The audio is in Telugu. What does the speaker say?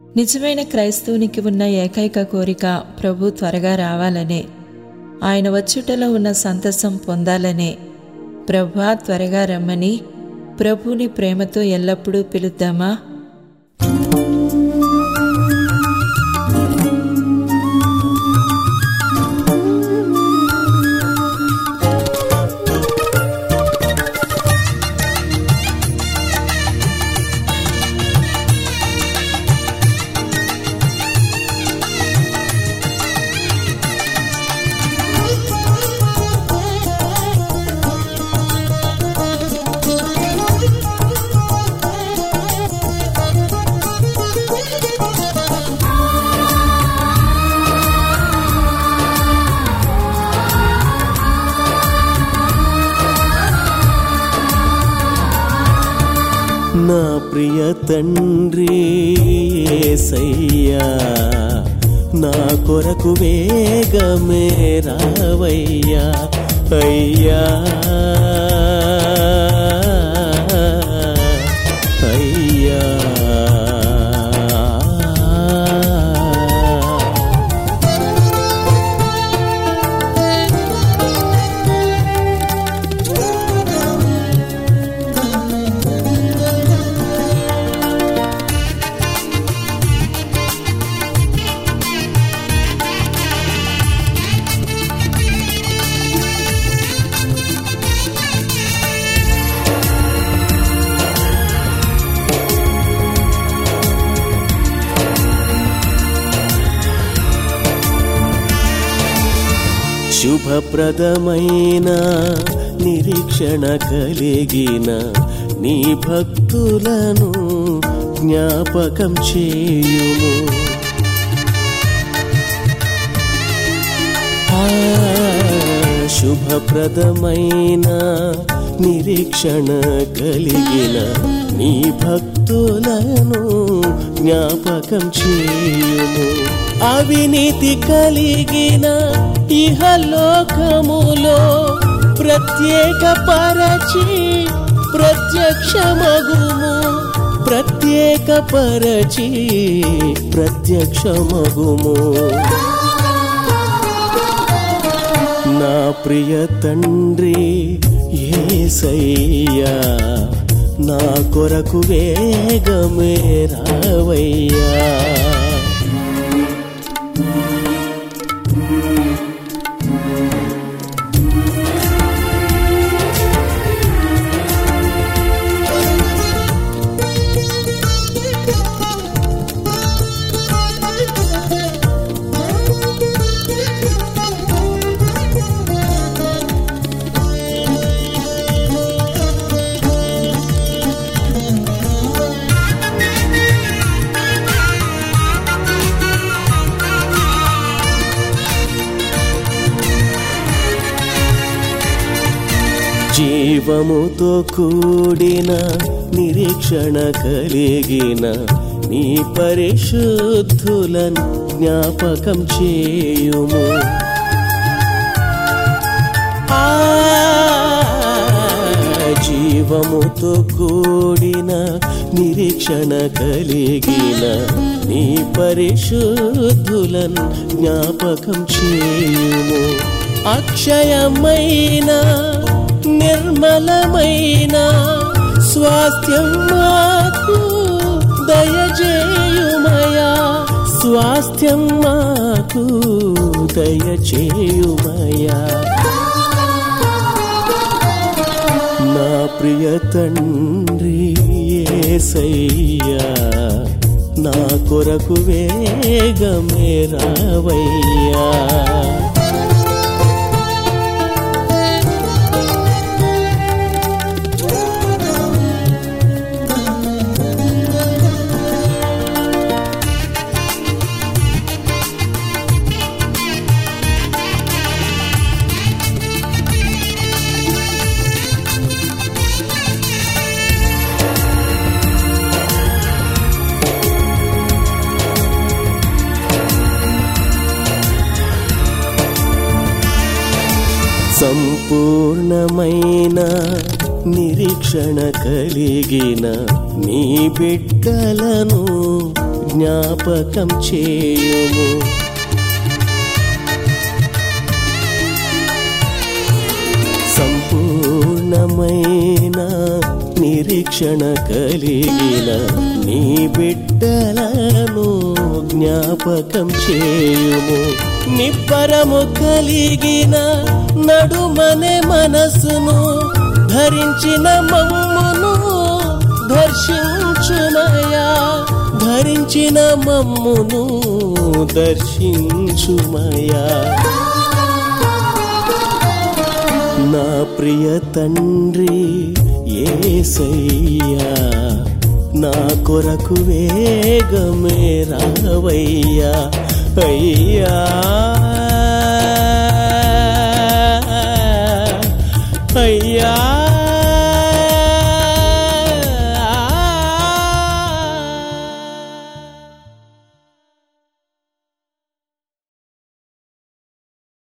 నిజమైన క్రైస్తవునికి ఉన్న ఏకైక కోరిక ప్రభు త్వరగా రావాలనే ఆయన వచ్చుటలో ఉన్న సంతసం పొందాలనే ప్రభా త్వరగా రమ్మని ప్రభుని ప్రేమతో ఎల్లప్పుడూ పిలుద్దామా నా ప్రియ తండ్రి యేసయ్యా నా కొరకు వేగమే రావయ్యా అయ్యా అయ్యా శుభప్రదమైన నిరీక్షణ కలిగిన నీ భక్తులను జ్ఞాపకం చేయుము ఆ, శుభప్రదమైన నిరీక్షణ కలిగిన నీ భక్తులను జ్ఞాపకం చేయుము అవినీతి కలిగిన ఇహలోకములో ప్రత్యేక పరచి ప్రత్యక్షమగుము ప్రత్యేక పరచి ప్రత్యక్షమగుము నా ప్రియ తండ్రి ఏసయ్యా నా కొరకు వేగమే రావయ్యా జీవముతో కూడిన నిరీక్షణ కలిగిన నీ పరిశుద్ధులను జ్ఞాపకం చేయుము ఆ జీవముతో కూడిన నిరీక్షణ కలిగిన నీ పరిశుద్ధులను జ్ఞాపకం చేయుము అక్షయమైన నిర్మలమైన స్వాస్థ్యం మాకు దయచేయుమయా స్వాస్థ్యం మాకు దయచేయుమయా నా ప్రియ తండ్రి యేసయ్యా నా కొరకు వేగమే రావయ్యా సంపూర్ణమైన నిరీక్షణ కలిగిన నీ బిడ్డలను జ్ఞాపకం చేయుము సంపూర్ణమైన నిరీక్షణ కలిగిన నీ బిడ్డలను జ్ఞాపకం చేయుము నిబ్బరము కలిగిన నడుమనే మనసును ధరించిన మమ్మును దర్శించుమయా ధరించిన మమ్మును దర్శించుమయా నా ప్రియ తండ్రి ఏసయ్యా నా కొరకు వేగమే రావయ్యా అయ్యా అయ్యా